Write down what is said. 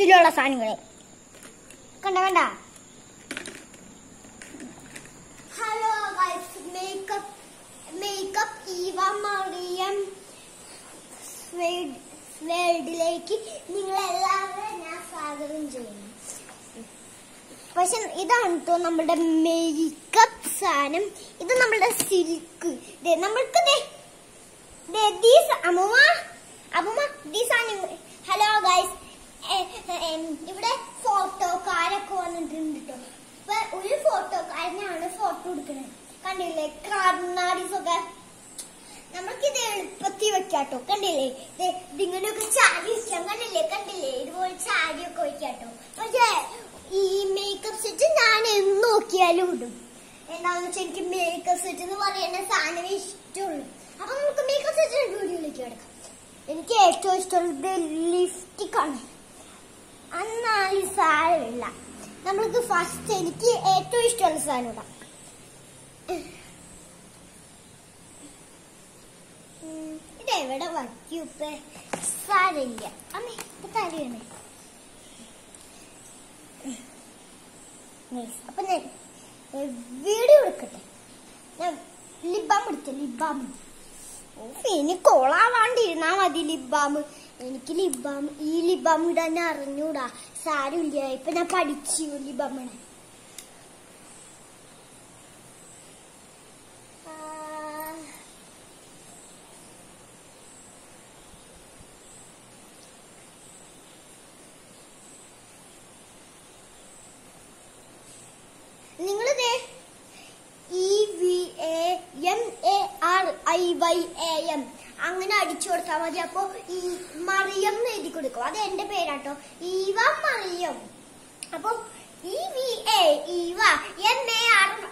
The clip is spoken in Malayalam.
കയ്യിലുള്ള സാധനങ്ങള് കണ്ട കണ്ട hello guys makeup makeup Eva Mariyam വേൾഡിലേക്ക് നിങ്ങളെല്ലാവരും ഞാൻ സ്വാഗതം ചെയ്യുന്നു പക്ഷെ ഇതാണ് കേട്ടോ നമ്മുടെ മേക്കപ്പ് സാധനം ഇത് നമ്മുടെ സിൽക്ക് നമ്മൾക്ക് ദേ ദേ ദീസ് അമ്മൂമ്മ അമ്മൂമ്മ ദീസ് ആണ് ഹലോ ഗൈസ് ഇവിടെ ഫോട്ടോക്കാരൊക്കെ വന്നിട്ടുണ്ട് കേട്ടോ ഇപ്പൊ ഒരു ഫോട്ടോക്കാരനാണ് ഫോട്ടോ എടുക്കുന്നത് കണ്ടില്ലേ കർണാടീസ് ഒക്കെ നമുക്കിത് എളുപ്പത്തിൽ വെക്കാട്ടോ കണ്ടില്ലേ ദേ ഇതിങ്ങനെയൊക്കെ ചാടി വെക്കാം കണ്ടില്ലേ കണ്ടില്ലേ ഇതുപോലെ ചാടിയൊക്കെ വെക്കാട്ടോ പക്ഷേ ഈ മേക്കപ്പ് സെറ്റ് ഞാൻ എന്ന് നോക്കിയാലും ഇടും എന്താണെന്ന് വെച്ചാൽ എനിക്ക് മേക്കപ്പ് സെറ്റ് എന്ന് പറയുന്ന സാധനമേ ഇഷ്ടമുള്ളൂ അപ്പൊ നമുക്ക് മേക്കപ്പ് സെറ്റ് വീഡിയോയിലേക്ക് കിടക്കാം എനിക്ക് ഏറ്റവും ഇഷ്ടമുള്ളത് ലിഫ്റ്റിക് ആണ് എന്നാലും സാരമില്ല നമ്മൾക്ക് ഫസ്റ്റ് എനിക്ക് ഏറ്റവും ഇഷ്ടമുള്ള സാധനം ഇടാം ഉം, ഇതെവിടെ വയ്ക്കൂപ്പേ സാരമില്ല അമ്മേ ഇപ്പൊ തരുവണേ Nice. അപ്പൊ ഞാൻ ഏ, വീഡിയോ എടുക്കട്ടെ ഞാൻ ലിബാം എടുത്ത ലിബാം ഇനി കോളാവാണ്ടിരുന്നാ മതി ലിബാം എനിക്ക് ലിബാം ഈ ലിബാം ഇടാൻ അറിഞ്ഞൂടാ സാരമില്ല ഇപ്പൊ ഞാൻ പഠിച്ചു ലിബാം ഇടാൻ ആ, നിങ്ങളിതേ E V A M A R I Y A M അങ്ങനെ അടിച്ചു കൊടുത്താൽ മതി അപ്പോ ഈ മറിയം എന്ന് എഴുതി കൊടുക്കും അത് എന്റെ പേരാട്ടോ ഈവ മറിയം അപ്പൊ E V A Eva M A R